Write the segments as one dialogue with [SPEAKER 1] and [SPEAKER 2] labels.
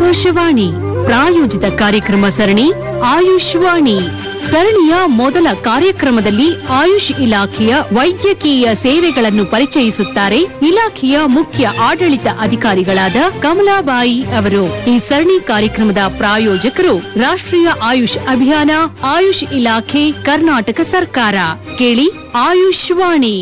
[SPEAKER 1] ಆಕಾಶವಾಣಿ ಪ್ರಾಯೋಜಿತ ಕಾರ್ಯಕ್ರಮ ಸರಣಿ ಆಯುಷ್ವಾಣಿ ಸರಣಿಯ ಮೊದಲ ಕಾರ್ಯಕ್ರಮದಲ್ಲಿ ಆಯುಷ್ ಇಲಾಖೆಯ ವೈದ್ಯಕೀಯ ಸೇವೆಗಳನ್ನು ಪರಿಚಯಿಸುತ್ತಾರೆ ಇಲಾಖೆಯ ಮುಖ್ಯ ಆಡಳಿತ ಅಧಿಕಾರಿಗಳಾದ ಕಮಲಾಬಾಯಿ ಅವರು ಈ ಸರಣಿ ಕಾರ್ಯಕ್ರಮದ ಪ್ರಾಯೋಜಕರು ರಾಷ್ಟ್ರೀಯ ಆಯುಷ್ ಅಭಿಯಾನ ಆಯುಷ್ ಇಲಾಖೆ ಕರ್ನಾಟಕ ಸರ್ಕಾರ ಕೇಳಿ ಆಯುಷ್ವಾಣಿ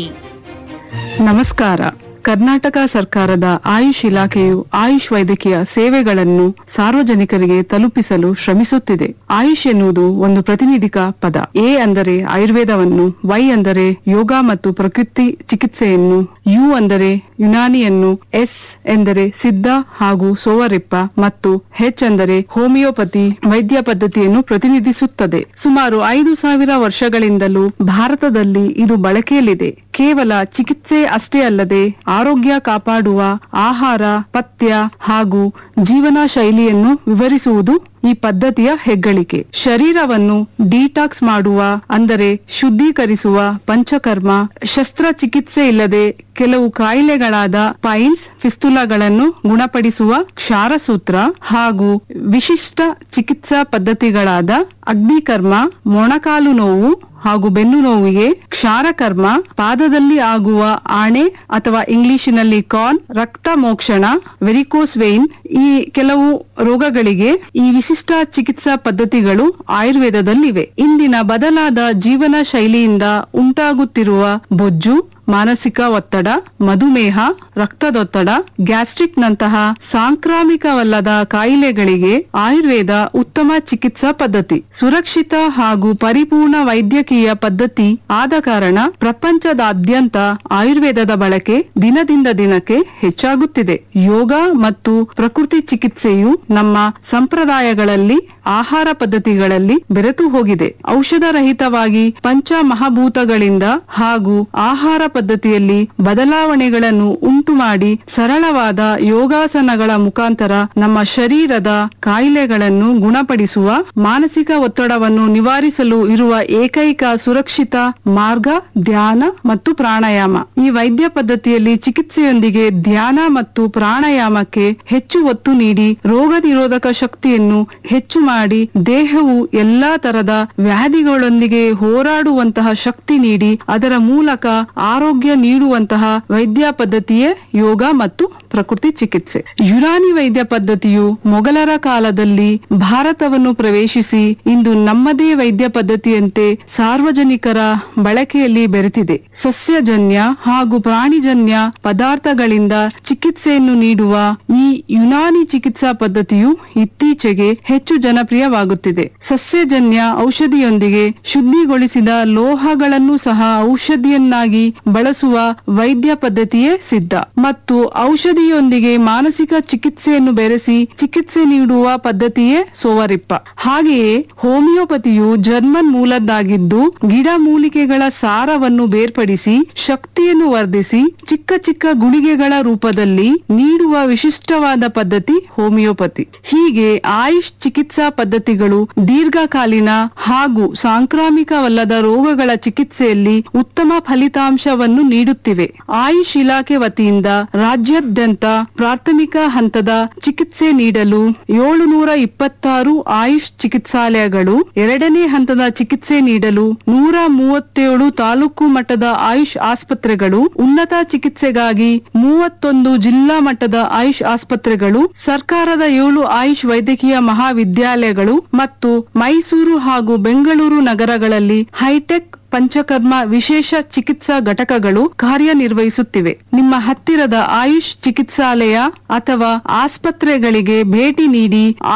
[SPEAKER 2] ನಮಸ್ಕಾರ ಕರ್ನಾಟಕ ಸರ್ಕಾರದ ಆಯುಷ್ ಇಲಾಖೆಯು ಆಯುಷ್ ವೈದ್ಯಕೀಯ ಸೇವೆಗಳನ್ನು ಸಾರ್ವಜನಿಕರಿಗೆ ತಲುಪಿಸಲು ಶ್ರಮಿಸುತ್ತಿದೆ ಆಯುಷ್ ಎನ್ನುವುದು ಒಂದು ಪ್ರತಿನಿಧಿಕ ಪದ ಎ ಅಂದರೆ ಆಯುರ್ವೇದವನ್ನು ವೈ ಅಂದರೆ ಯೋಗ ಮತ್ತು ಪ್ರಕೃತಿ ಚಿಕಿತ್ಸೆಯನ್ನು ಯು ಅಂದರೆ ಯುನಾನಿಯನ್ನು ಎಸ್ ಎಂದರೆ ಸಿದ್ಧ ಹಾಗೂ ಸೋವರಿಪ್ಪ ಮತ್ತು ಹೆಚ್ ಅಂದರೆ ಹೋಮಿಯೋಪತಿ ವೈದ್ಯ ಪದ್ಧತಿಯನ್ನು ಪ್ರತಿನಿಧಿಸುತ್ತದೆ ಸುಮಾರು ಐದು ಸಾವಿರ ವರ್ಷಗಳಿಂದಲೂ ಭಾರತದಲ್ಲಿ ಇದು ಬಳಕೆಯಲ್ಲಿದೆ ಕೇವಲ ಚಿಕಿತ್ಸೆ ಅಷ್ಟೇ ಅಲ್ಲದೆ ಆರೋಗ್ಯ ಕಾಪಾಡುವ ಆಹಾರ ಪಥ್ಯ ಹಾಗೂ ಜೀವನ ಶೈಲಿಯನ್ನು ವಿವರಿಸುವುದು ಈ ಪದ್ಧತಿಯ ಹೆಗ್ಗಳಿಕೆ ಶರೀರವನ್ನು ಡಿಟಾಕ್ಸ್ ಮಾಡುವ ಅಂದರೆ ಶುದ್ಧೀಕರಿಸುವ ಪಂಚಕರ್ಮ ಶಸ್ತ್ರಚಿಕಿತ್ಸೆ ಇಲ್ಲದೆ ಕೆಲವು ಕಾಯಿಲೆಗಳಾದ ಪೈಲ್ಸ್ ಫಿಸ್ತುಲಗಳನ್ನು ಗುಣಪಡಿಸುವ ಕ್ಷಾರಸೂತ್ರ ಹಾಗೂ ವಿಶಿಷ್ಟ ಚಿಕಿತ್ಸಾ ಪದ್ಧತಿಗಳಾದ ಅಗ್ನಿಕರ್ಮ ಮೊಣಕಾಲು ನೋವು ಹಾಗೂ ಬೆನ್ನು ನೋವಿಗೆ ಕ್ಷಾರಕರ್ಮ ಪಾದದಲ್ಲಿ ಆಗುವ ಆಣೆ ಅಥವಾ ಇಂಗ್ಲಿಶಿನಲ್ಲಿ ಕಾರ್ನ್ ರಕ್ತ ಮೋಕ್ಷಣ ವೆರಿಕೋಸ್ ವೇನ್ ಈ ಕೆಲವು ರೋಗಗಳಿಗೆ ಈ ವಿಶಿಷ್ಟ ಚಿಕಿತ್ಸಾ ಪದ್ಧತಿಗಳು ಆಯುರ್ವೇದದಲ್ಲಿವೆ ಇಂದಿನ ಬದಲಾದ ಜೀವನ ಶೈಲಿಯಿಂದ ಉಂಟಾಗುತ್ತಿರುವ ಬೊಜ್ಜು ಮಾನಸಿಕ ಒತ್ತಡ ಮಧುಮೇಹ ರಕ್ತದೊತ್ತಡ ಗ್ಯಾಸ್ಟ್ರಿಕ್ ನಂತಹ ಸಾಂಕ್ರಾಮಿಕವಲ್ಲದ ಕಾಯಿಲೆಗಳಿಗೆ ಆಯುರ್ವೇದ ಉತ್ತಮ ಚಿಕಿತ್ಸಾ ಪದ್ಧತಿ ಸುರಕ್ಷಿತ ಹಾಗೂ ಪರಿಪೂರ್ಣ ವೈದ್ಯಕೀಯ ಪದ್ಧತಿ ಆದ ಕಾರಣ ಪ್ರಪಂಚದಾದ್ಯಂತ ಆಯುರ್ವೇದದ ಬಳಕೆ ದಿನದಿಂದ ದಿನಕ್ಕೆ ಹೆಚ್ಚಾಗುತ್ತಿದೆ ಯೋಗ ಮತ್ತು ಪ್ರಕೃತಿ ಚಿಕಿತ್ಸೆಯು ನಮ್ಮ ಸಂಪ್ರದಾಯಗಳಲ್ಲಿ ಆಹಾರ ಪದ್ಧತಿಗಳಲ್ಲಿ ಬೆರೆತು ಹೋಗಿದೆ ಔಷಧ ರಹಿತವಾಗಿ ಪಂಚ ಮಹಾಭೂತಗಳಿಂದ ಹಾಗೂ ಆಹಾರ ಪದ್ಧತಿಯಲ್ಲಿ ಬದಲಾವಣೆಗಳನ್ನು ಉಂಟು ಮಾಡಿ ಸರಳವಾದ ಯೋಗಾಸನಗಳ ಮುಖಾಂತರ ನಮ್ಮ ಶರೀರದ ಕಾಯಿಲೆಗಳನ್ನು ಗುಣಪಡಿಸುವ ಮಾನಸಿಕ ಒತ್ತಡವನ್ನು ನಿವಾರಿಸಲು ಇರುವ ಏಕೈಕ ಸುರಕ್ಷಿತ ಮಾರ್ಗ ಧ್ಯಾನ ಮತ್ತು ಪ್ರಾಣಾಯಾಮ ಈ ವೈದ್ಯ ಪದ್ಧತಿಯಲ್ಲಿ ಚಿಕಿತ್ಸೆಯೊಂದಿಗೆ ಧ್ಯಾನ ಮತ್ತು ಪ್ರಾಣಾಯಾಮಕ್ಕೆ ಹೆಚ್ಚು ಒತ್ತು ನೀಡಿ ರೋಗ ನಿರೋಧಕ ಶಕ್ತಿಯನ್ನು ಹೆಚ್ಚು ಮಾಡಿ ದೇಹವು ಎಲ್ಲಾ ತರದ ವ್ಯಾಧಿಗಳೊಂದಿಗೆ ಹೋರಾಡುವಂತಹ ಶಕ್ತಿ ನೀಡಿ ಅದರ ಮೂಲಕ ಆರೋಗ್ಯ ನೀಡುವಂತಹ ವೈದ್ಯ ಪದ್ಧತಿಯೇ ಯೋಗ ಮತ್ತು ಪ್ರಕೃತಿ ಚಿಕಿತ್ಸೆ ಯುನಾನಿ ವೈದ್ಯ ಪದ್ಧತಿಯು ಮೊಘಲರ ಕಾಲದಲ್ಲಿ ಭಾರತವನ್ನು ಪ್ರವೇಶಿಸಿ ಇಂದು ನಮ್ಮದೇ ವೈದ್ಯ ಪದ್ಧತಿಯಂತೆ ಸಾರ್ವಜನಿಕರ ಬಳಕೆಯಲ್ಲಿ ಬೆರೆತಿದೆ ಸಸ್ಯಜನ್ಯ ಹಾಗೂ ಪ್ರಾಣಿಜನ್ಯ ಪದಾರ್ಥಗಳಿಂದ ಚಿಕಿತ್ಸೆಯನ್ನು ನೀಡುವ ಈ ಯುನಾನಿ ಚಿಕಿತ್ಸಾ ಪದ್ಧತಿಯು ಇತ್ತೀಚೆಗೆ ಹೆಚ್ಚು ಜನಪ್ರಿಯವಾಗುತ್ತಿದೆ ಸಸ್ಯಜನ್ಯ ಔಷಧಿಯೊಂದಿಗೆ ಶುದ್ಧಿಗೊಳಿಸಿದ ಲೋಹಗಳನ್ನು ಸಹ ಔಷಧಿಯನ್ನಾಗಿ ಬಳಸುವ ವೈದ್ಯ ಪದ್ಧತಿಯೇ ಸಿದ್ಧ ಮತ್ತು ಔಷಧಿಯೊಂದಿಗೆ ಮಾನಸಿಕ ಚಿಕಿತ್ಸೆಯನ್ನು ಬೆರೆಸಿ ಚಿಕಿತ್ಸೆ ನೀಡುವ ಪದ್ಧತಿಯೇ ಸೋವರಿಪ್ಪ ಹಾಗೆಯೇ ಹೋಮಿಯೋಪತಿಯು ಜರ್ಮನ್ ಮೂಲದ್ದಾಗಿದ್ದು ಗಿಡಮೂಲಿಕೆಗಳ ಸಾರವನ್ನು ಬೇರ್ಪಡಿಸಿ ಶಕ್ತಿಯನ್ನು ವರ್ಧಿಸಿ ಚಿಕ್ಕ ಚಿಕ್ಕ ಗುಳಿಗೆಗಳ ರೂಪದಲ್ಲಿ ನೀಡುವ ವಿಶಿಷ್ಟವಾದ ಪದ್ಧತಿ ಹೋಮಿಯೋಪತಿ ಹೀಗೆ ಆಯುಷ್ ಚಿಕಿತ್ಸಾ ಪದ್ಧತಿಗಳು ದೀರ್ಘಕಾಲೀನ ಹಾಗೂ ಸಾಂಕ್ರಾಮಿಕವಲ್ಲದ ರೋಗಗಳ ಚಿಕಿತ್ಸೆಯಲ್ಲಿ ಉತ್ತಮ ಫಲಿತಾಂಶವನ್ನು ನೀಡುತ್ತಿವೆ ಆಯುಷ್ ಇಲಾಖೆ ವತಿಯಿಂದ ರಾಜ್ಯಾದ್ಯಂತ ಪ್ರಾಥಮಿಕ ಹಂತದ ಚಿಕಿತ್ಸೆ ನೀಡಲು ಏಳುನೂರ ಇಪ್ಪತ್ತಾರು ಆಯುಷ್ ಚಿಕಿತ್ಸಾಲಯಗಳು ಎರಡನೇ ಹಂತದ ಚಿಕಿತ್ಸೆ ನೀಡಲು ನೂರ ಮೂವತ್ತೇಳು ತಾಲೂಕು ಮಟ್ಟದ ಆಯುಷ್ ಆಸ್ಪತ್ರೆಗಳು ಉನ್ನತ ಚಿಕಿತ್ಸೆಗಾಗಿ ಮೂವತ್ತೊಂದು ಜಿಲ್ಲಾ ಮಟ್ಟದ ಆಯುಷ್ ಆಸ್ಪತ್ರೆಗಳು ಸರ್ಕಾರದ ಏಳು ಆಯುಷ್ ವೈದ್ಯಕೀಯ ಮಹಾವಿದ್ಯಾಲಯಗಳು ಮತ್ತು ಮೈಸೂರು ಹಾಗೂ ಬೆಂಗಳೂರು ನಗರಗಳಲ್ಲಿ ಹೈಟೆಕ್ ಪಂಚಕರ್ಮ ವಿಶೇಷ ಚಿಕಿತ್ಸಾ ಘಟಕಗಳು ಕಾರ್ಯನಿರ್ವಹಿಸುತ್ತಿವೆ ನಿಮ್ಮ ಹತ್ತಿರದ ಆಯುಷ್ ಚಿಕಿತ್ಸಾಲಯ ಅಥವಾ ಆಸ್ಪತ್ರೆಗಳಿಗೆ ಭೇಟಿ ನೀಡಿ